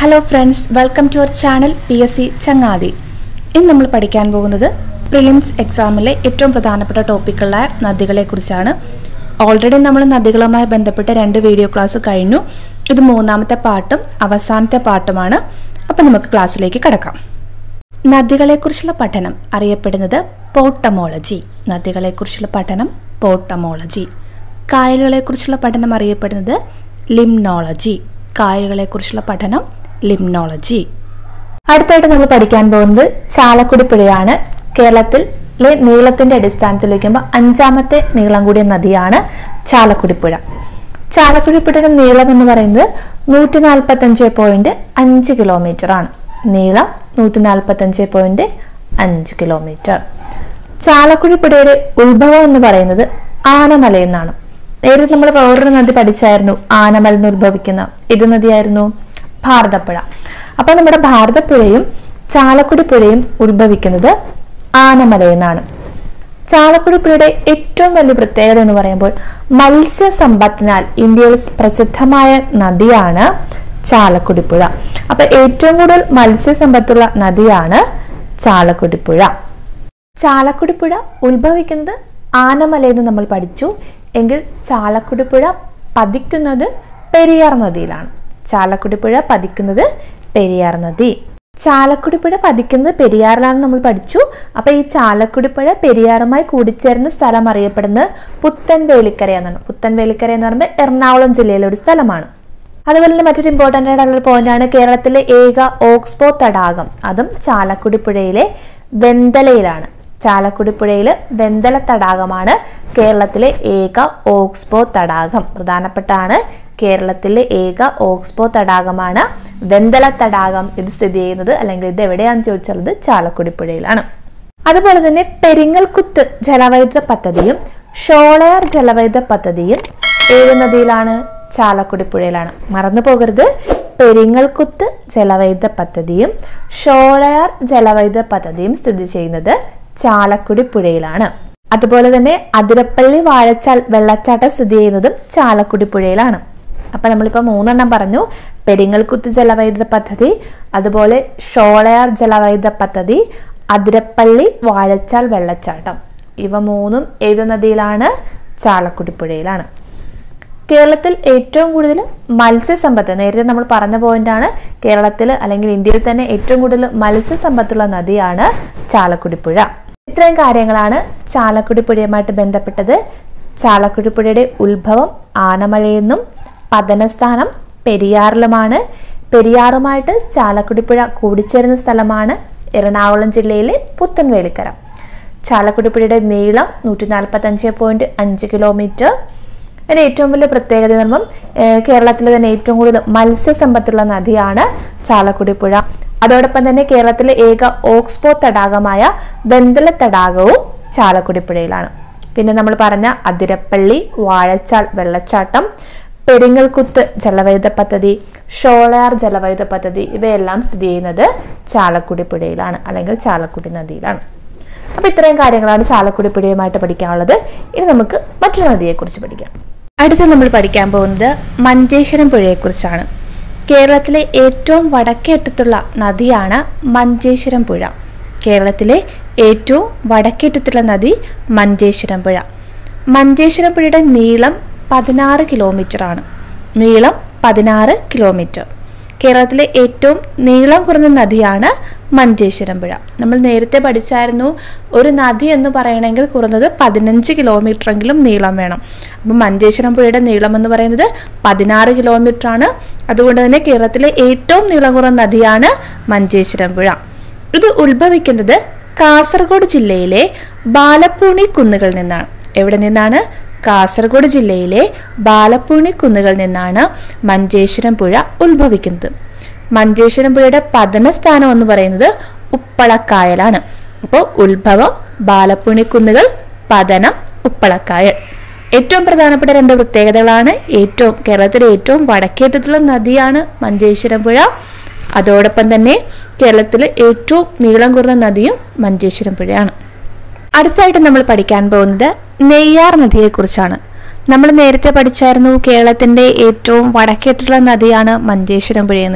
hello friends welcome to our channel P S C ചങ്ങാതി ഇന്ന് നമ്മൾ പഠിക്കാൻ പോകുന്നത് പ്രിലിംസ് എക്സാമിലെ ഏറ്റവും പ്രധാനപ്പെട്ട ടോപ്പിക്കുകളായ നദികളെക്കുറിച്ചാണ് ഓൾറെഡി നമ്മൾ നദികളുമായി ബന്ധപ്പെട്ട രണ്ട് വീഡിയോ ക്ലാസ് കഴിഞ്ഞു ഇത് മൂന്നാമത്തെ പാട്ടും അവസാനത്തെ പാട്ടുമാണ് അപ്പം നമുക്ക് ക്ലാസ്സിലേക്ക് കിടക്കാം നദികളെക്കുറിച്ചുള്ള പഠനം അറിയപ്പെടുന്നത് പോട്ടമോളജി നദികളെക്കുറിച്ചുള്ള പഠനം പോട്ടമോളജി കായലുകളെക്കുറിച്ചുള്ള പഠനം അറിയപ്പെടുന്നത് ലിംനോളജി കായലുകളെക്കുറിച്ചുള്ള പഠനം ലിംനോളജി അടുത്തായിട്ട് നമ്മൾ പഠിക്കാൻ പോകുന്നത് ചാലക്കുടി പുഴയാണ് കേരളത്തിലെ നീളത്തിന്റെ അടിസ്ഥാനത്തിൽ വയ്ക്കുമ്പോൾ അഞ്ചാമത്തെ നീളം കൂടിയ നദിയാണ് ചാലക്കുടി പുഴ ചാലക്കുടി പുഴയുടെ നീളം എന്ന് പറയുന്നത് നൂറ്റി നാൽപ്പത്തി അഞ്ച് പോയിന്റ് അഞ്ച് കിലോമീറ്റർ ആണ് നീളം നൂറ്റി നാൽപ്പത്തി അഞ്ച് പോയിന്റ് അഞ്ച് കിലോമീറ്റർ ചാലക്കുടി പുഴയുടെ ഉത്ഭവം എന്ന് പറയുന്നത് ആനമലയിൽ നിന്നാണ് നേരത്തെ നമ്മൾ വേറൊരു നദി പഠിച്ചായിരുന്നു ആനമല നിന്ന് ഉത്ഭവിക്കുന്ന ഇത് നദിയായിരുന്നു ഭാരതപ്പുഴ അപ്പൊ നമ്മുടെ ഭാരതപ്പുഴയും ചാലക്കുടി പുഴയും ഉത്ഭവിക്കുന്നത് ആനമലയിൽ നിന്നാണ് ചാലക്കുടി പുഴയുടെ ഏറ്റവും വലിയ പ്രത്യേകത എന്ന് പറയുമ്പോൾ മത്സ്യസമ്പത്തിനാൽ ഇന്ത്യയിൽ പ്രസിദ്ധമായ നദിയാണ് ചാലക്കുടി പുഴ അപ്പൊ ഏറ്റവും കൂടുതൽ മത്സ്യസമ്പത്തുള്ള നദിയാണ് ചാലക്കുടി പുഴ ചാലക്കുടി പുഴ ഉത്ഭവിക്കുന്നത് ആനമലയിൽ നിന്ന് നമ്മൾ പഠിച്ചു എങ്കിൽ ചാലക്കുടി പുഴ പതിക്കുന്നത് പെരിയാർ നദിയിലാണ് ചാലക്കുടി പുഴ പതിക്കുന്നത് പെരിയാർ നദി ചാലക്കുടി പുഴ പതിക്കുന്നത് പെരിയാറിലാണെന്ന് നമ്മൾ പഠിച്ചു അപ്പൊ ഈ ചാലക്കുടി പുഴ പെരിയാറുമായി കൂടിച്ചേർന്ന സ്ഥലം അറിയപ്പെടുന്നത് പുത്തൻവേലിക്കര എന്നാണ് പുത്തൻവേലിക്കര എന്ന് പറയുമ്പോൾ എറണാകുളം ജില്ലയിലെ ഒരു സ്ഥലമാണ് അതുപോലെ തന്നെ മറ്റൊരു ഇമ്പോർട്ടൻ്റ് ആയിട്ടുള്ള ഒരു പോയിന്റ് ആണ് കേരളത്തിലെ ഏക ഓക്സ്ബോ തടാകം അതും ചാലക്കുടി പുഴയിലെ വെന്തലയിലാണ് ചാലക്കുടി പുഴയിൽ വെന്തല തടാകമാണ് കേരളത്തിലെ ഏക ഓക്സ്ബോ തടാകം പ്രധാനപ്പെട്ടാണ് കേരളത്തിലെ ഏക ഓക്സ്ബോ തടാകമാണ് വെന്തല തടാകം ഇത് സ്ഥിതി ചെയ്യുന്നത് അല്ലെങ്കിൽ ഇത് എവിടെയാണെന്ന് ചോദിച്ചാൽ ഇത് ചാലക്കുടി പുഴയിലാണ് അതുപോലെ തന്നെ പെരിങ്ങൽകുത്ത് ജലവൈദ്യുത പദ്ധതിയും ഷോളയാർ ജലവൈദ്യുത പദ്ധതിയും ഏത് നദിയിലാണ് ചാലക്കുടി പുഴയിലാണ് മറന്നു പോകരുത് പെരിങ്ങൽകുത്ത് ജലവൈദ്യുത പദ്ധതിയും ഷോളയാർ ജലവൈദ്യുത പദ്ധതിയും സ്ഥിതി ചെയ്യുന്നത് ചാലക്കുടി പുഴയിലാണ് അതുപോലെ തന്നെ അതിരപ്പള്ളി വാഴച്ചാൽ വെള്ളച്ചാട്ടം സ്ഥിതി ചെയ്യുന്നതും ചാലക്കുടി പുഴയിലാണ് അപ്പൊ നമ്മളിപ്പോ മൂന്നെണ്ണം പറഞ്ഞു പെരിങ്ങൽകുത്ത് ജലവൈദ്യുത പദ്ധതി അതുപോലെ ഷോളയാർ ജലവൈദ്യുത പദ്ധതി അതിരപ്പള്ളി വാഴച്ചാൽ വെള്ളച്ചാട്ടം ഇവ മൂന്നും ഏത് നദിയിലാണ് ചാലക്കുടി പുഴയിലാണ് കേരളത്തിൽ ഏറ്റവും കൂടുതൽ മത്സ്യസമ്പത്ത് നേരത്തെ നമ്മൾ പറഞ്ഞ പോയിന്റാണ് കേരളത്തിൽ അല്ലെങ്കിൽ ഇന്ത്യയിൽ തന്നെ ഏറ്റവും കൂടുതൽ മത്സ്യസമ്പത്തുള്ള നദിയാണ് ചാലക്കുടി പുഴ ഇത്രയും കാര്യങ്ങളാണ് ചാലക്കുടി പുഴയുമായിട്ട് ബന്ധപ്പെട്ടത് ചാലക്കുടി പുഴയുടെ ഉത്ഭവം ആനമലയിൽ നിന്നും പതനസ്ഥാനം പെരിയാറിലുമാണ് പെരിയാറുമായിട്ട് ചാലക്കുടി പുഴ കൂടിച്ചേരുന്ന സ്ഥലമാണ് എറണാകുളം ജില്ലയിലെ പുത്തൻവേലിക്കര ചാലക്കുടി പുഴയുടെ നീളം നൂറ്റി നാൽപ്പത്തി അഞ്ച് പോയിന്റ് അഞ്ച് കിലോമീറ്റർ അതിന് ഏറ്റവും വലിയ പ്രത്യേകത എന്ന് പറയുമ്പം കേരളത്തിലെ തന്നെ ഏറ്റവും കൂടുതൽ മത്സ്യസമ്പത്തുള്ള നദിയാണ് ചാലക്കുടി പുഴ അതോടൊപ്പം തന്നെ കേരളത്തിലെ ഏക ഓക്സ്ബോ തടാകമായ ബന്തല തടാകവും ചാലക്കുടി പുഴയിലാണ് പിന്നെ നമ്മൾ പറഞ്ഞ അതിരപ്പള്ളി വാഴച്ചാൽ വെള്ളച്ചാട്ടം പെരിങ്ങൽകുത്ത് ജലവൈദ്യുത പദ്ധതി ഷോളയാർ ജലവൈദ്യുത പദ്ധതി ഇവയെല്ലാം സ്ഥിതി ചെയ്യുന്നത് ചാലക്കുടി പുഴയിലാണ് അല്ലെങ്കിൽ ചാലക്കുടി നദിയിലാണ് അപ്പൊ ഇത്രയും കാര്യങ്ങളാണ് ചാലക്കുടി പുഴയുമായിട്ട് പഠിക്കാനുള്ളത് ഇനി നമുക്ക് മറ്റൊരു നദിയെക്കുറിച്ച് പഠിക്കാം അടുത്ത നമ്മൾ പഠിക്കാൻ പോകുന്നത് മഞ്ചേശ്വരം പുഴയെക്കുറിച്ചാണ് കേരളത്തിലെ ഏറ്റവും വടക്കേറ്റത്തുള്ള നദിയാണ് മഞ്ചേശ്വരം പുഴ കേരളത്തിലെ ഏറ്റവും വടക്കേറ്റത്തുള്ള നദി മഞ്ചേശ്വരം പുഴ മഞ്ചേശ്വരം പുഴയുടെ നീളം പതിനാറ് കിലോമീറ്റർ ആണ് നീളം പതിനാറ് കിലോമീറ്റർ കേരളത്തിലെ ഏറ്റവും നീളം കുറഞ്ഞ നദിയാണ് മഞ്ചേശ്വരം പുഴ നമ്മൾ നേരത്തെ പഠിച്ചായിരുന്നു ഒരു നദി എന്ന് പറയണമെങ്കിൽ കുറഞ്ഞത് പതിനഞ്ച് കിലോമീറ്റർ എങ്കിലും നീളം വേണം അപ്പം മഞ്ചേശ്വരം പുഴയുടെ നീളം എന്ന് പറയുന്നത് പതിനാറ് കിലോമീറ്റർ ആണ് അതുകൊണ്ട് തന്നെ കേരളത്തിലെ ഏറ്റവും നീളം കുറഞ്ഞ നദിയാണ് മഞ്ചേശ്വരം പുഴ ഇത് ഉത്ഭവിക്കുന്നത് കാസർഗോഡ് ജില്ലയിലെ ബാലപ്പൂണി കുന്നുകളിൽ നിന്നാണ് എവിടെ നിന്നാണ് കാസർഗോഡ് ജില്ലയിലെ ബാലപ്പൂണി കുന്നുകളിൽ നിന്നാണ് മഞ്ചേശ്വരം പുഴ ഉത്ഭവിക്കുന്നത് മഞ്ചേശ്വരം പുഴയുടെ പതന സ്ഥാനം എന്ന് പറയുന്നത് ഉപ്പളക്കായലാണ് അപ്പോൾ ഉത്ഭവം ബാലപ്പൂണി കുന്നുകൾ പതനം ഉപ്പളക്കായൽ ഏറ്റവും പ്രധാനപ്പെട്ട രണ്ട് പ്രത്യേകതകളാണ് ഏറ്റവും കേരളത്തിലെ ഏറ്റവും വടക്കേറ്റത്തുള്ള നദിയാണ് മഞ്ചേശ്വരം പുഴ അതോടൊപ്പം തന്നെ കേരളത്തിലെ ഏറ്റവും നീളം കുറഞ്ഞ നദിയും മഞ്ചേശ്വരം പുഴയാണ് അടുത്തായിട്ട് നമ്മൾ പഠിക്കാൻ പോകുന്നത് നെയ്യാർ നദിയെക്കുറിച്ചാണ് നമ്മൾ നേരത്തെ പഠിച്ചായിരുന്നു കേരളത്തിന്റെ ഏറ്റവും വടക്കേട്ടുള്ള നദിയാണ് മഞ്ചേശ്വരം പുഴയെന്ന്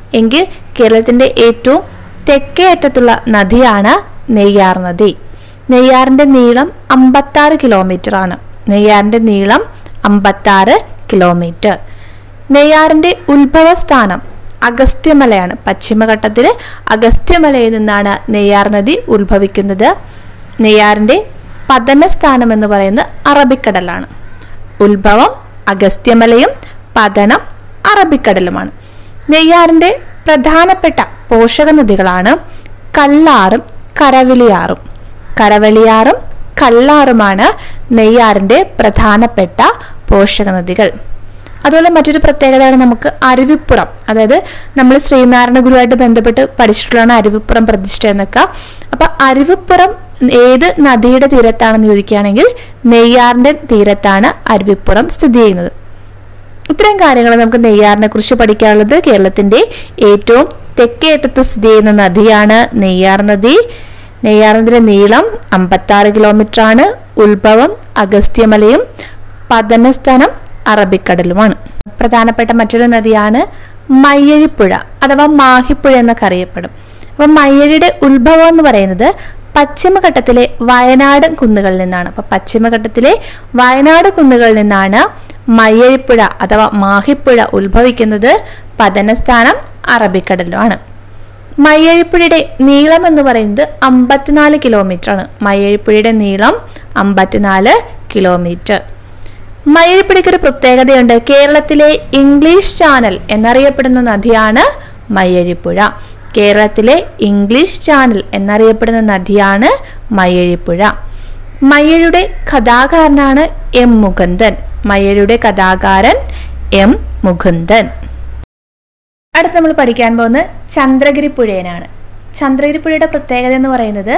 എങ്കിൽ കേരളത്തിന്റെ ഏറ്റവും തെക്കേ അറ്റത്തുള്ള നദിയാണ് നെയ്യാർ നദി നെയ്യാറിന്റെ നീളം അമ്പത്താറ് കിലോമീറ്റർ ആണ് നെയ്യാറിന്റെ നീളം അമ്പത്താറ് കിലോമീറ്റർ നെയ്യാറിന്റെ ഉത്ഭവസ്ഥാനം അഗസ്ത്യമലയാണ് പശ്ചിമഘട്ടത്തിലെ അഗസ്ത്യമലയിൽ നിന്നാണ് നെയ്യാർ നദി ഉത്ഭവിക്കുന്നത് നെയ്യാറിന്റെ പതനസ്ഥാനം എന്ന് പറയുന്നത് അറബിക്കടലാണ് ഉത്ഭവം അഗസ്ത്യമലയും പതനം അറബിക്കടലുമാണ് നെയ്യാറിന്റെ പ്രധാനപ്പെട്ട പോഷക നദികളാണ് കല്ലാറും കരവിളിയാറും കരവളിയാറും കല്ലാറുമാണ് നെയ്യാറിന്റെ പ്രധാനപ്പെട്ട പോഷക നദികൾ അതുപോലെ മറ്റൊരു പ്രത്യേകതയാണ് നമുക്ക് അരുവിപ്പുറം അതായത് നമ്മൾ ശ്രീനാരായണ ഗുരുവായിട്ട് ബന്ധപ്പെട്ട് പഠിച്ചിട്ടുള്ളതാണ് അരുവിപ്പുറം പ്രതിഷ്ഠ എന്നൊക്കെ അപ്പൊ അരുവിപ്പുറം ഏത് നദിയുടെ തീരത്താണെന്ന് ചോദിക്കുകയാണെങ്കിൽ നെയ്യാറിന്റെ തീരത്താണ് അരുവിപ്പുറം സ്ഥിതി ചെയ്യുന്നത് ഇത്രയും കാര്യങ്ങൾ നമുക്ക് നെയ്യാറിനെ കുറിച്ച് പഠിക്കാനുള്ളത് കേരളത്തിന്റെ ഏറ്റവും തെക്കേ അറ്റത്ത് സ്ഥിതി ചെയ്യുന്ന നദിയാണ് നെയ്യാർ നദി നെയ്യാർ നദിയുടെ നീളം അമ്പത്താറ് കിലോമീറ്റർ ആണ് ഉത്ഭവം അഗസ്ത്യമലയും പതനസ്ഥാനം അറബിക്കടലുമാണ് പ്രധാനപ്പെട്ട മറ്റൊരു നദിയാണ് മയ്യഴിപ്പുഴ അഥവാ മാഹിപ്പുഴ എന്നൊക്കെ അറിയപ്പെടും അപ്പൊ മയ്യഴിയുടെ ഉത്ഭവം എന്ന് പറയുന്നത് പശ്ചിമഘട്ടത്തിലെ വയനാട് കുന്നുകളിൽ നിന്നാണ് അപ്പൊ പശ്ചിമഘട്ടത്തിലെ വയനാട് കുന്നുകളിൽ നിന്നാണ് മയ്യഴിപ്പുഴ അഥവാ മാഹിപ്പുഴ ഉത്ഭവിക്കുന്നത് പതനസ്ഥാനം അറബിക്കടലുമാണ് മയ്യഴിപ്പുഴയുടെ നീളം എന്ന് പറയുന്നത് അമ്പത്തിനാല് കിലോമീറ്റർ ആണ് മയ്യഴിപ്പുഴയുടെ നീളം അമ്പത്തിനാല് കിലോമീറ്റർ മയ്യഴിപ്പുഴയ്ക്ക് ഒരു പ്രത്യേകതയുണ്ട് കേരളത്തിലെ ഇംഗ്ലീഷ് ചാനൽ എന്നറിയപ്പെടുന്ന നദിയാണ് മയ്യഴിപ്പുഴ കേരളത്തിലെ ഇംഗ്ലീഷ് ചാനൽ എന്നറിയപ്പെടുന്ന നദിയാണ് മയ്യഴിപ്പുഴ മയ്യഴിയുടെ കഥാകാരനാണ് എം മുകുന്ദൻ മയ്യഴിയുടെ കഥാകാരൻ എം മുകുന്ദൻ അടുത്ത് നമ്മൾ പഠിക്കാൻ പോകുന്നത് ചന്ദ്രഗിരി പുഴയനാണ് ചന്ദ്രഗിരി പുഴയുടെ പ്രത്യേകത എന്ന് പറയുന്നത്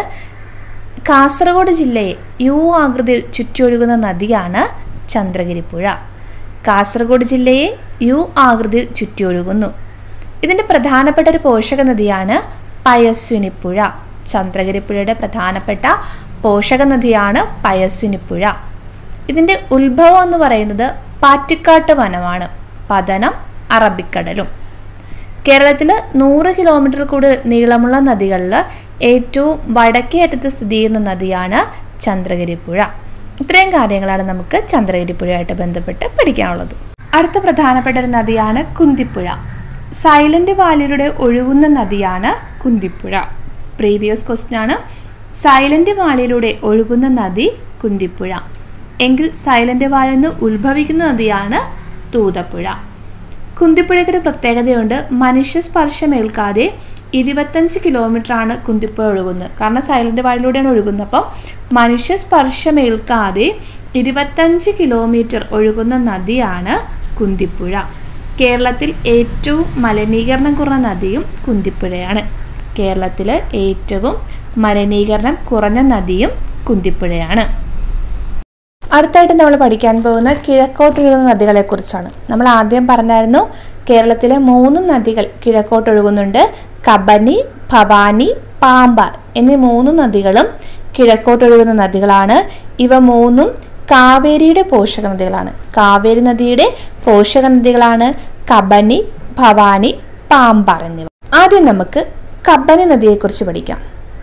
കാസർഗോഡ് ജില്ലയെ യു ആകൃതിയിൽ ചുറ്റൊഴുകുന്ന നദിയാണ് ചന്ദ്രഗിരി പുഴ കാസർഗോഡ് ജില്ലയെ യു ആകൃതിയിൽ ചുറ്റിയൊഴുകുന്നു ഇതിൻ്റെ പ്രധാനപ്പെട്ട ഒരു പോഷക നദിയാണ് പയസ്വിനിപ്പുഴ ചന്ദ്രഗിരിപ്പുഴയുടെ പ്രധാനപ്പെട്ട പോഷക നദിയാണ് പയസ്വിനിപ്പുഴ ഇതിൻ്റെ ഉത്ഭവം എന്ന് പറയുന്നത് പാറ്റിക്കാട്ട് വനമാണ് പതനം അറബിക്കടലും കേരളത്തിൽ നൂറ് കിലോമീറ്റർ കൂടുതൽ നീളമുള്ള നദികളിൽ ഏറ്റവും വടക്കേ അറ്റത്ത് സ്ഥിതി ചെയ്യുന്ന നദിയാണ് ചന്ദ്രഗിരിപ്പുഴ ഇത്രയും കാര്യങ്ങളാണ് നമുക്ക് ചന്ദ്രഗിരിപ്പുഴയായിട്ട് ബന്ധപ്പെട്ട് പഠിക്കാനുള്ളത് അടുത്ത പ്രധാനപ്പെട്ട ഒരു നദിയാണ് കുന്തിപ്പുഴ സൈലന്റ് വാലിലൂടെ ഒഴുകുന്ന നദിയാണ് കുന്തിപ്പുഴ പ്രീവിയസ് ക്വസ്റ്റ്യൻ ആണ് സൈലന്റ് വാലിലൂടെ ഒഴുകുന്ന നദി കുന്തിപ്പുഴ എങ്കിൽ സൈലന്റ് വാലിൽ നിന്ന് ഉത്ഭവിക്കുന്ന നദിയാണ് തൂതപ്പുഴ കുന്തിപ്പുഴയ്ക്കൊരു പ്രത്യേകതയുണ്ട് മനുഷ്യ സ്പർശമേൽക്കാതെ ഇരുപത്തഞ്ച് കിലോമീറ്റർ ആണ് കുന്തിപ്പുഴ ഒഴുകുന്നത് കാരണം സൈലന്റ് വാലിലൂടെയാണ് ഒഴുകുന്നത് അപ്പം മനുഷ്യ സ്പർശമേൽക്കാതെ ഇരുപത്തഞ്ച് കിലോമീറ്റർ ഒഴുകുന്ന നദിയാണ് കുന്തിപ്പുഴ കേരളത്തിൽ ഏറ്റവും മലിനീകരണം കുറഞ്ഞ നദിയും കുന്തിപ്പുഴയാണ് കേരളത്തിൽ ഏറ്റവും മലിനീകരണം കുറഞ്ഞ നദിയും കുന്തിപ്പുഴയാണ് അടുത്തായിട്ട് നമ്മൾ പഠിക്കാൻ പോകുന്ന കിഴക്കോട്ടൊഴുകുന്ന നദികളെക്കുറിച്ചാണ് നമ്മൾ ആദ്യം പറഞ്ഞായിരുന്നു കേരളത്തിലെ മൂന്ന് നദികൾ കിഴക്കോട്ടൊഴുകുന്നുണ്ട് കബനി ഭവാനി പാമ്പാർ എന്നീ മൂന്ന് നദികളും കിഴക്കോട്ടൊഴുകുന്ന നദികളാണ് ഇവ മൂന്നും കാവേരിയുടെ പോഷക നദികളാണ് കാവേരി നദിയുടെ പോഷക നദികളാണ് കബനി ഭവാനി പാമ്പാർ എന്നിവ ആദ്യം നമുക്ക് കബനി നദിയെക്കുറിച്ച് പഠിക്കാം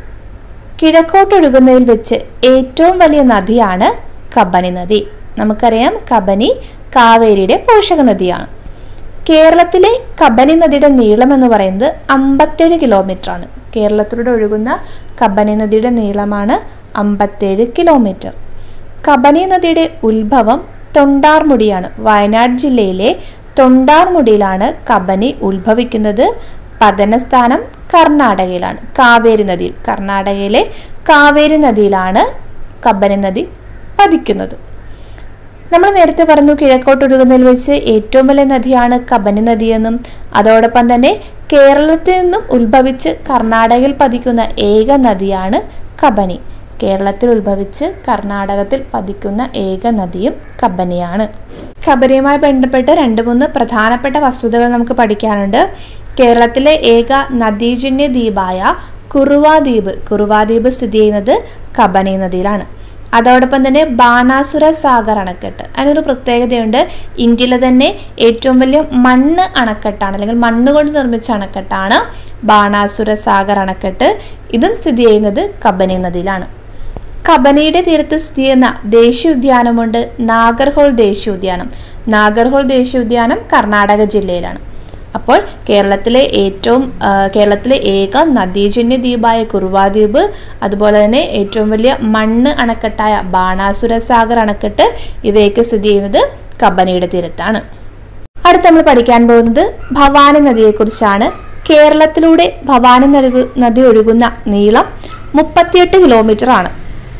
കിഴക്കോട്ടൊഴുകുന്നതിൽ വെച്ച് ഏറ്റവും വലിയ നദിയാണ് കബനി നദി നമുക്കറിയാം കബനി കാവേരിയുടെ പോഷക നദിയാണ് കേരളത്തിലെ കബനി നദിയുടെ നീളം എന്ന് പറയുന്നത് അമ്പത്തേഴ് കിലോമീറ്റർ ആണ് കേരളത്തിലൂടെ ഒഴുകുന്ന കബനി നദിയുടെ നീളമാണ് അമ്പത്തേഴ് കിലോമീറ്റർ കബനി നദിയുടെ ഉത്ഭവം തൊണ്ടാർമുടിയാണ് വയനാട് ജില്ലയിലെ തൊണ്ടാർമുടിയിലാണ് കബനി ഉത്ഭവിക്കുന്നത് പതനസ്ഥാനം കർണാടകയിലാണ് കാവേരി നദിയിൽ കർണാടകയിലെ കാവേരി നദിയിലാണ് കബനി നദി പതിക്കുന്നത് നമ്മൾ നേരത്തെ പറഞ്ഞു കിഴക്കോട്ടൊഴുകുന്നതിൽ വെച്ച് ഏറ്റവും വലിയ നദിയാണ് കബനി നദിയെന്നും അതോടൊപ്പം തന്നെ കേരളത്തിൽ നിന്നും ഉത്ഭവിച്ച് കർണാടകയിൽ പതിക്കുന്ന ഏക നദിയാണ് കബനി കേരളത്തിൽ ഉത്ഭവിച്ച് കർണാടകത്തിൽ പതിക്കുന്ന ഏക നദിയും കബനിയാണ് കബനിയുമായി ബന്ധപ്പെട്ട് രണ്ട് മൂന്ന് പ്രധാനപ്പെട്ട വസ്തുതകൾ നമുക്ക് പഠിക്കാനുണ്ട് കേരളത്തിലെ ഏക നദീജന്യ ദ്വീപായ കുറുവാ ദ്വീപ് കുറുവാ ദ്വീപ് സ്ഥിതി ചെയ്യുന്നത് കബനി നദിയിലാണ് അതോടൊപ്പം തന്നെ ബാണാസുര സാഗർ അണക്കെട്ട് അതിനൊരു പ്രത്യേകതയുണ്ട് ഇന്ത്യയിലെ തന്നെ ഏറ്റവും വലിയ മണ്ണ് അണക്കെട്ടാണ് അല്ലെങ്കിൽ മണ്ണ് കൊണ്ട് നിർമ്മിച്ച അണക്കെട്ടാണ് ബാണാസുര സാഗർ അണക്കെട്ട് ഇതും സ്ഥിതി ചെയ്യുന്നത് കബനി നദിയിലാണ് കബനിയുടെ തീരത്ത് സ്ഥിതി ചെയ്യുന്ന ദേശീയോദ്യാനമുണ്ട് നാഗർഹോൾ ദേശീയോദ്യാനം നാഗർഹോൾ ദേശീയോദ്യാനം കർണാടക ജില്ലയിലാണ് അപ്പോൾ കേരളത്തിലെ ഏറ്റവും ആ, കേരളത്തിലെ ഏക നദീജന്യ ദ്വീപായ കുറുവാദ്വീപ് അതുപോലെ തന്നെ ഏറ്റവും വലിയ മണ്ണ് അണക്കെട്ടായ ബാണാസുര സാഗർ അണക്കെട്ട് ഇവയൊക്കെ സ്ഥിതി ചെയ്യുന്നത് കബനിയുടെ തീരത്താണ് അടുത്ത് നമ്മൾ പഠിക്കാൻ പോകുന്നത് ഭവാനി നദിയെക്കുറിച്ചാണ് കേരളത്തിലൂടെ ഭവാനി നദി നദി ഒഴുകുന്ന നീളം മുപ്പത്തിയെട്ട് കിലോമീറ്റർ ആണ്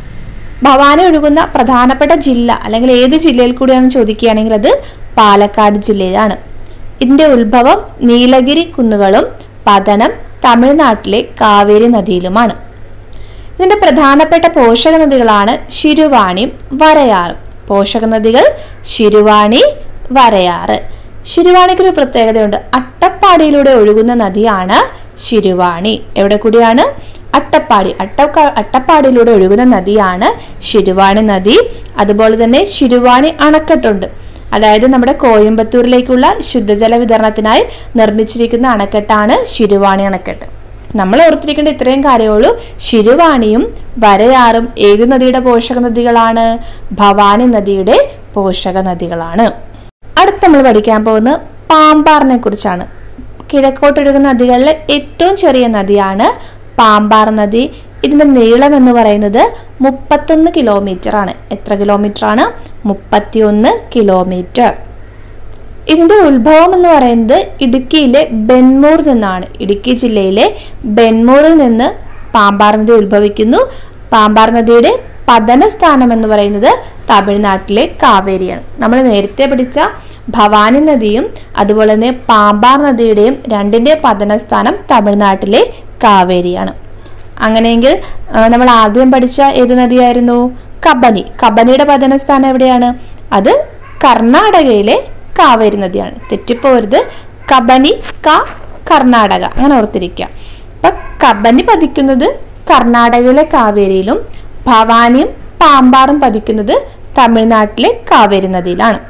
ഭവാനി ഒഴുകുന്ന പ്രധാനപ്പെട്ട ജില്ല അല്ലെങ്കിൽ ഏത് ജില്ലയിൽ കൂടിയാണെന്ന് ചോദിക്കുകയാണെങ്കിൽ അത് പാലക്കാട് ജില്ലയിലാണ് ഇതിന്റെ ഉത്ഭവം നീലഗിരി കുന്നുകളും പതനം തമിഴ്നാട്ടിലെ കാവേരി നദിയിലുമാണ് ഇതിന്റെ പ്രധാനപ്പെട്ട പോഷക നദികളാണ് ശിരുവാണിയും വരയാറും പോഷക നദികൾ ശിരുവാണി വരയാറ് ശിരുവാണിക്കൊരു പ്രത്യേകതയുണ്ട് അട്ടപ്പാടിയിലൂടെ ഒഴുകുന്ന നദിയാണ് ശിരുവാണി എവിടെ കൂടിയാണ് അട്ടപ്പാടി അട്ടക്ക അട്ടപ്പാടിയിലൂടെ ഒഴുകുന്ന നദിയാണ് ശിരുവാണി നദി അതുപോലെ തന്നെ ശിരുവാണി അണക്കെട്ടുണ്ട് അതായത് നമ്മുടെ കോയമ്പത്തൂരിലേക്കുള്ള ശുദ്ധജല വിതരണത്തിനായി നിർമ്മിച്ചിരിക്കുന്ന അണക്കെട്ടാണ് ശിരുവാണി അണക്കെട്ട് നമ്മൾ ഓർത്തിരിക്കേണ്ട ഇത്രയും കാര്യമുള്ളൂ ശിരുവാണിയും വരയാറും ഏത് നദിയുടെ പോഷക നദികളാണ് ഭവാനി നദിയുടെ പോഷക നദികളാണ് അടുത്ത് നമ്മൾ പഠിക്കാൻ പോകുന്നത് പാമ്പാറിനെ കുറിച്ചാണ് കിഴക്കോട്ടൊഴുകുന്ന നദികളിലെ ഏറ്റവും ചെറിയ നദിയാണ് പാമ്പാർ നദി ഇതിന്റെ നീളം എന്ന് പറയുന്നത് മുപ്പത്തൊന്ന് കിലോമീറ്റർ ആണ് എത്ര കിലോമീറ്റർ ആണ് മുപ്പത്തിയൊന്ന് കിലോമീറ്റർ ഇതിന്റെ ഉത്ഭവം എന്ന് പറയുന്നത് ഇടുക്കിയിലെ ബെൻമൂർ നിന്നാണ് ഇടുക്കി ജില്ലയിലെ ബെൻമൂറിൽ നിന്ന് പാമ്പാർ നദി ഉത്ഭവിക്കുന്നു പാമ്പാർ നദിയുടെ പതന സ്ഥാനം എന്ന് പറയുന്നത് തമിഴ്നാട്ടിലെ കാവേരിയാണ് നമ്മൾ നേരത്തെ പഠിച്ച ഭവാനി നദിയും അതുപോലെ തന്നെ പാമ്പാർ നദിയുടെയും രണ്ടിന്റെ പതന സ്ഥാനം തമിഴ്നാട്ടിലെ കാവേരിയാണ് അങ്ങനെയെങ്കിൽ ആ, നമ്മൾ ആദ്യം പഠിച്ച ഏത് നദിയായിരുന്നു കബനി കബനിയുടെ പതന സ്ഥാനം എവിടെയാണ് അത് കർണാടകയിലെ കാവേരി നദിയാണ് തെറ്റിപ്പോരുത് കബനി ക കർണാടക അങ്ങനെ ഓർത്തിരിക്കുക അപ്പൊ കബനി പതിക്കുന്നത് കർണാടകയിലെ കാവേരിയിലും ഭവാനിയും പാമ്പാറും പതിക്കുന്നത് തമിഴ്നാട്ടിലെ കാവേരി നദിയിലാണ്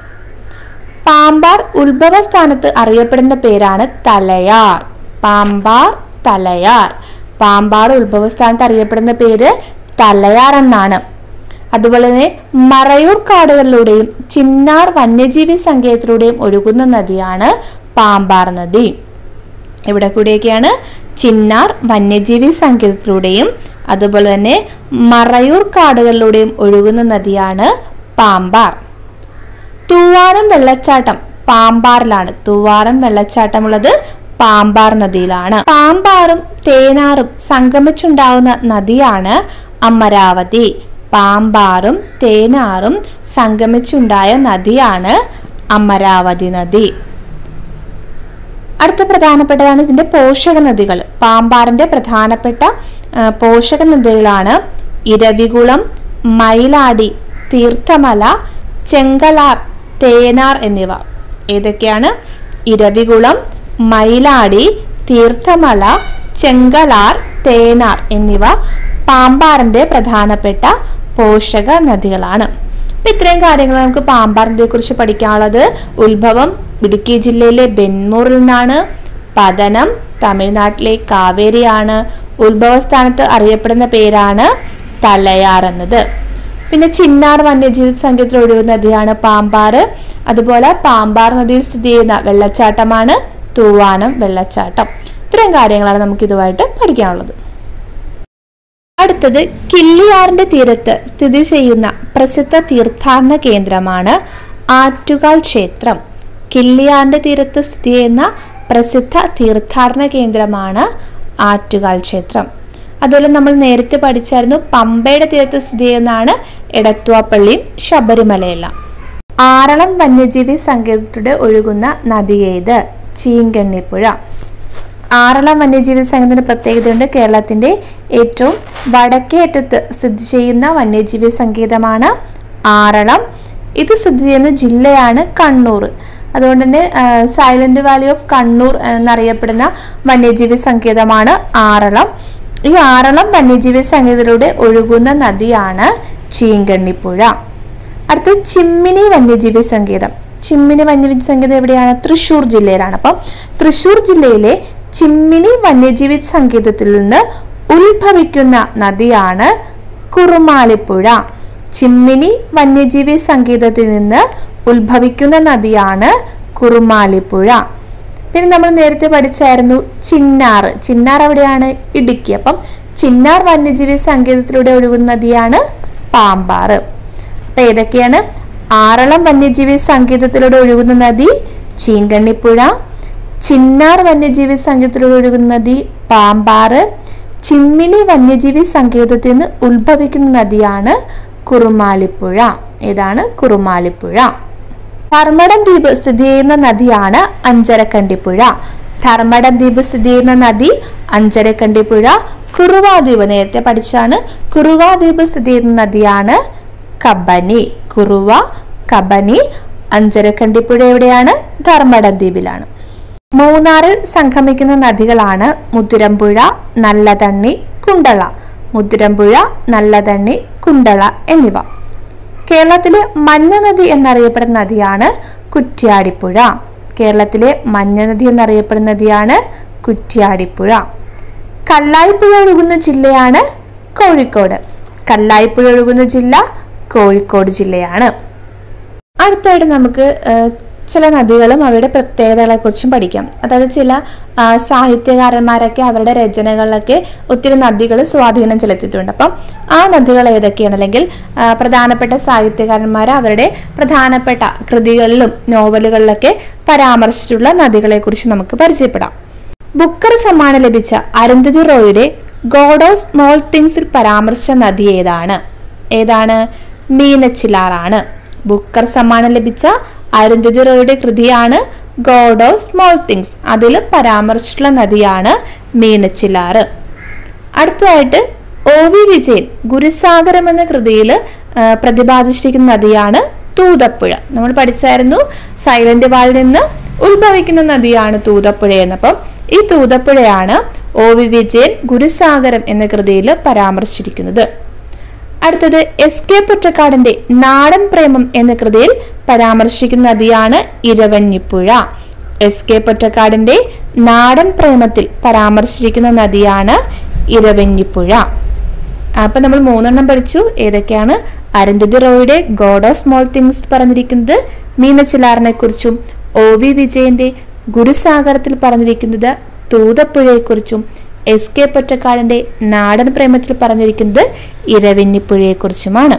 പാമ്പാർ ഉത്ഭവ സ്ഥാനത്ത് അറിയപ്പെടുന്ന പേരാണ് തലയാർ പാമ്പാർ തലയാർ പാമ്പാർ ഉത്ഭവ സ്ഥാനത്ത് അറിയപ്പെടുന്ന പേര് തലയാർ എന്നാണ് അതുപോലെ തന്നെ മറയൂർ കാടുകളിലൂടെയും ചിന്നാർ വന്യജീവി സങ്കേതത്തിലൂടെയും ഒഴുകുന്ന നദിയാണ് പാമ്പാർ നദി ഇവിടെ കൂടിയൊക്കെയാണ് ചിന്നാർ വന്യജീവി സങ്കേതത്തിലൂടെയും അതുപോലെ തന്നെ മറയൂർ കാടുകളിലൂടെയും ഒഴുകുന്ന നദിയാണ് പാമ്പാർ തൂവാരം വെള്ളച്ചാട്ടം പാമ്പാറിലാണ് തൂവാരം വെള്ളച്ചാട്ടമുള്ളത് പാമ്പാർ നദിയിലാണ് പാമ്പാറും തേനാറും സംഗമിച്ചുണ്ടാവുന്ന നദിയാണ് അമരാവതി പാമ്പാറും തേനാറും സംഗമിച്ചുണ്ടായ നദിയാണ് അമരാവതി നദി അടുത്ത പ്രധാനപ്പെട്ടതാണ് ഇതിന്റെ പോഷക നദികൾ പാമ്പാറിന്റെ പ്രധാനപ്പെട്ട ആ, പോഷക നദികളാണ് ഇരവികുളം മയിലാടി തീർത്ഥമല ചെങ്കലാർ തേനാർ എന്നിവ ഏതൊക്കെയാണ് ഇരവികുളം മയിലാടി തീർത്ഥമല ചെങ്കലാർ തേനാർ എന്നിവ പാമ്പാറിന്റെ പ്രധാനപ്പെട്ട പോഷക നദികളാണ് അപ്പൊ ഇത്രയും കാര്യങ്ങൾ നമുക്ക് പാമ്പാർ നദിയെ കുറിച്ച് പഠിക്കാനുള്ളത് ഉത്ഭവം ഇടുക്കി ജില്ലയിലെ ബെൻമൂറിൽ നിന്നാണ് പതനം തമിഴ്നാട്ടിലെ കാവേരിയാണ് ഉത്ഭവസ്ഥാനത്ത് അറിയപ്പെടുന്ന പേരാണ് തലയാർ എന്നത് പിന്നെ ചിന്നാർ വന്യജീവി സങ്കേതത്തിൽ ഒഴുകുന്ന നദിയാണ് പാമ്പാറ് അതുപോലെ പാമ്പാർ നദിയിൽ സ്ഥിതി ചെയ്യുന്ന വെള്ളച്ചാട്ടമാണ് തൂവാനം വെള്ളച്ചാട്ടം ഇത്രയും കാര്യങ്ങളാണ് നമുക്ക് ഇതുമായിട്ട് പഠിക്കാനുള്ളത് അടുത്തത് കിള്ളിയാറിന്റെ തീരത്ത് സ്ഥിതി ചെയ്യുന്ന പ്രസിദ്ധ തീർത്ഥാടന കേന്ദ്രമാണ് ആറ്റുകാൽ ക്ഷേത്രം കിള്ളിയാറിന്റെ തീരത്ത് സ്ഥിതി ചെയ്യുന്ന പ്രസിദ്ധ തീർത്ഥാടന കേന്ദ്രമാണ് ആറ്റുകാൽ ക്ഷേത്രം അതുപോലെ നമ്മൾ നേരത്തെ പഠിച്ചായിരുന്നു പമ്പയുടെ തീരത്ത് സ്ഥിതി ചെയ്യുന്നതാണ് എടത്വാപ്പള്ളിയും ശബരിമലയെല്ലാം ആറളം വന്യജീവി സങ്കേതത്തിലൂടെ ഒഴുകുന്ന നദിയേത് ചീങ്കണ്ണിപ്പുഴ ആറളം വന്യജീവി സങ്കേതത്തിന്റെ പ്രത്യേകതയുണ്ട് കേരളത്തിന്റെ ഏറ്റവും വടക്കേ അറ്റത്ത് സ്ഥിതി ചെയ്യുന്ന വന്യജീവി സങ്കേതമാണ് ആറളം ഇത് സ്ഥിതി ചെയ്യുന്ന ജില്ലയാണ് കണ്ണൂർ അതുകൊണ്ട് തന്നെ സൈലന്റ് വാലി ഓഫ് കണ്ണൂർ എന്നറിയപ്പെടുന്ന വന്യജീവി സങ്കേതമാണ് ആറളം ഈ ആറളം വന്യജീവി സങ്കേതത്തിലൂടെ ഒഴുകുന്ന നദിയാണ് ചീങ്കണ്ണിപ്പുഴ അടുത്ത ചിമ്മിനി വന്യജീവി സങ്കേതം ചിമ്മിനി വന്യജീവി സങ്കേതം എവിടെയാണ് തൃശ്ശൂർ ജില്ലയിലാണ് അപ്പം തൃശ്ശൂർ ജില്ലയിലെ ചിമ്മിനി വന്യജീവി സങ്കേതത്തിൽ നിന്ന് ഉത്ഭവിക്കുന്ന നദിയാണ് കുറുമാലിപ്പുഴ ചിമ്മിനി വന്യജീവി സങ്കേതത്തിൽ നിന്ന് ഉത്ഭവിക്കുന്ന നദിയാണ് കുറുമാലിപ്പുഴ പിന്നെ നമ്മൾ നേരത്തെ പഠിച്ചായിരുന്നു ചിന്നാർ ചിന്നാർ എവിടെയാണ് ഇടുക്കി അപ്പം ചിന്നാർ വന്യജീവി സങ്കേതത്തിലൂടെ ഒഴുകുന്ന നദിയാണ് പാമ്പാറ് അപ്പൊ ഏതൊക്കെയാണ് ആറളം വന്യജീവി സങ്കേതത്തിലൂടെ ഒഴുകുന്ന നദി ചീങ്കണ്ണിപ്പുഴ ചിന്നാർ വന്യജീവി സങ്കേതത്തിലൂടെ ഒഴുകുന്ന നദി പാമ്പാറ് ചിമ്മിണി വന്യജീവി സങ്കേതത്തിൽ നിന്ന് ഉത്ഭവിക്കുന്ന നദിയാണ് കുറുമാലിപ്പുഴ ഏതാണ് കുറുമാലിപ്പുഴ ധർമ്മടം ദ്വീപ് സ്ഥിതി ചെയ്യുന്ന നദിയാണ് അഞ്ചരക്കണ്ടിപ്പുഴ ധർമ്മടം ദ്വീപ് സ്ഥിതി ചെയ്യുന്ന നദി അഞ്ചരക്കണ്ടിപ്പുഴ കുറുവാ ദ്വീപ് നേരത്തെ പഠിച്ചാണ് കുറുവാ ദ്വീപ് സ്ഥിതി ചെയ്യുന്ന നദിയാണ് കബനി കുറുവ കബനി അഞ്ചരക്കണ്ടിപ്പുഴ എവിടെയാണ് ധർമ്മടം ദ്വീപിലാണ് മൂന്നാറിൽ സംഗമിക്കുന്ന നദികളാണ് മുതുരമ്പുഴ നല്ലതണ്ണി കുണ്ടള മുതുരമ്പുഴ നല്ലതണ്ണി കുണ്ടള എന്നിവ കേരളത്തിലെ മഞ്ഞ നദി എന്നറിയപ്പെടുന്ന നദിയാണ് കുറ്റ്യാടിപ്പുഴ കേരളത്തിലെ മഞ്ഞ നദി എന്നറിയപ്പെടുന്ന നദിയാണ് കുറ്റ്യാടിപ്പുഴ കല്ലായിപ്പുഴ ഒഴുകുന്ന ജില്ലയാണ് കോഴിക്കോട് കല്ലായിപ്പുഴ ഒഴുകുന്ന ജില്ല കോഴിക്കോട് ജില്ലയാണ് അടുത്തായിട്ട് നമുക്ക് ഏഹ്, ചില നദികളും അവയുടെ പ്രത്യേകതകളെ കുറിച്ചും പഠിക്കാം അതായത് ചില ആ, സാഹിത്യകാരന്മാരൊക്കെ അവരുടെ രചനകളിലൊക്കെ ഒത്തിരി നദികൾ സ്വാധീനം ചെലുത്തിയിട്ടുണ്ട് അപ്പം ആ നദികൾ ഏതൊക്കെയാണ് അല്ലെങ്കിൽ ആ, പ്രധാനപ്പെട്ട സാഹിത്യകാരന്മാർ അവരുടെ പ്രധാനപ്പെട്ട കൃതികളിലും നോവലുകളിലൊക്കെ പരാമർശിച്ചിട്ടുള്ള നദികളെ കുറിച്ച് നമുക്ക് പരിചയപ്പെടാം ബുക്കർ സമ്മാനം ലഭിച്ച അരുന്ധതി റോയുടെ ഗോഡ് ഓഫ് സ്മോൾ തിങ്സിൽ പരാമർശിച്ച നദി ഏതാണ് ഏതാണ് മീനച്ചിലാറാണ് ബുക്കർ സമ്മാനം ലഭിച്ച അരുന്ധതി റോയുടെ കൃതിയാണ് ഗോഡ് ഓഫ് സ്മോൾ തിങ്സ് അതിൽ പരാമർശിച്ചിട്ടുള്ള നദിയാണ് മീനച്ചിലാറ് അടുത്തതായിട്ട് ഒ വി വിജയൻ ഗുരുസാഗരം എന്ന കൃതിയിൽ പ്രതിപാദിച്ചിരിക്കുന്ന നദിയാണ് തൂതപ്പുഴ നമ്മൾ പഠിച്ചായിരുന്നു സൈലന്റ് വാളിൽ നിന്ന് ഉത്ഭവിക്കുന്ന നദിയാണ് തൂതപ്പുഴ എന്നപ്പം ഈ തൂതപ്പുഴയാണ് ഒ വി വിജയൻ ഗുരുസാഗരം എന്ന കൃതിയിൽ പരാമർശിച്ചിരിക്കുന്നത് അടുത്തത് എസ് കെ പൊറ്റക്കാടിന്റെ നാടൻ പ്രേമം എന്ന കൃതിയിൽ പരാമർശിക്കുന്ന നദിയാണ് ഇരവഞ്ഞിപ്പുഴ എസ് കെ പൊറ്റക്കാടിന്റെ നാടൻ പ്രേമത്തിൽ പരാമർശിച്ചിരിക്കുന്ന നദിയാണ് ഇരവഞ്ഞിപ്പുഴ അപ്പൊ നമ്മൾ മൂന്നെണ്ണം പഠിച്ചു ഏതൊക്കെയാണ് അരുന്ധതി റോയുടെ ഗോഡ് ഓഫ് സ്മോൾ തിങ്സ് പറഞ്ഞിരിക്കുന്നത് മീനച്ചിലാറിനെ കുറിച്ചും ഒ വി വിജയന്റെ ഗുരുസാഗരത്തിൽ പറഞ്ഞിരിക്കുന്നത് തൂതപ്പുഴയെക്കുറിച്ചും എസ് കെ പൊറ്റക്കാടിന്റെ നാടൻ പ്രേമത്തിൽ പറഞ്ഞിരിക്കുന്നത് ഇരവിന്നിപ്പുഴയെക്കുറിച്ചുമാണ്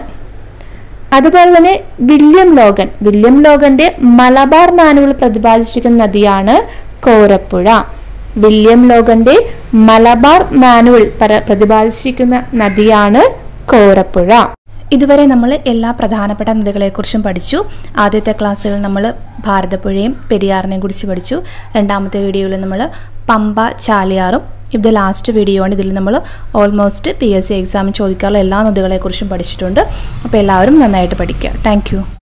അതുപോലെ തന്നെ വില്യം ലോഗൻ വില്യം ലോഗന്റെ മലബാർ മാനുവൽ പ്രതിപാദിച്ചിരിക്കുന്ന നദിയാണ് കോരപ്പുഴ വില്യം ലോഗന്റെ മലബാർ മാനുവൽ പര- പ്രതിപാദിച്ചിരിക്കുന്ന നദിയാണ് കോരപ്പുഴ ഇതുവരെ നമ്മൾ എല്ലാ പ്രധാനപ്പെട്ട നദികളെക്കുറിച്ചും പഠിച്ചു ആദ്യത്തെ ക്ലാസ്സിൽ നമ്മൾ ഭാരതപ്പുഴയും പെരിയാറിനെയും കുറിച്ച് പഠിച്ചു രണ്ടാമത്തെ വീഡിയോയിൽ നമ്മൾ പമ്പ ചാലിയാറും ഇത് ലാസ്റ്റ് വീഡിയോ ആണ് ഇതിൽ നമ്മൾ ഓൾമോസ്റ്റ് പി എസ് സി എക്സാമിന് ചോദിക്കാനുള്ള എല്ലാ നദികളെക്കുറിച്ചും പഠിച്ചിട്ടുണ്ട് അപ്പോൾ എല്ലാവരും നന്നായിട്ട് പഠിക്കുക താങ്ക്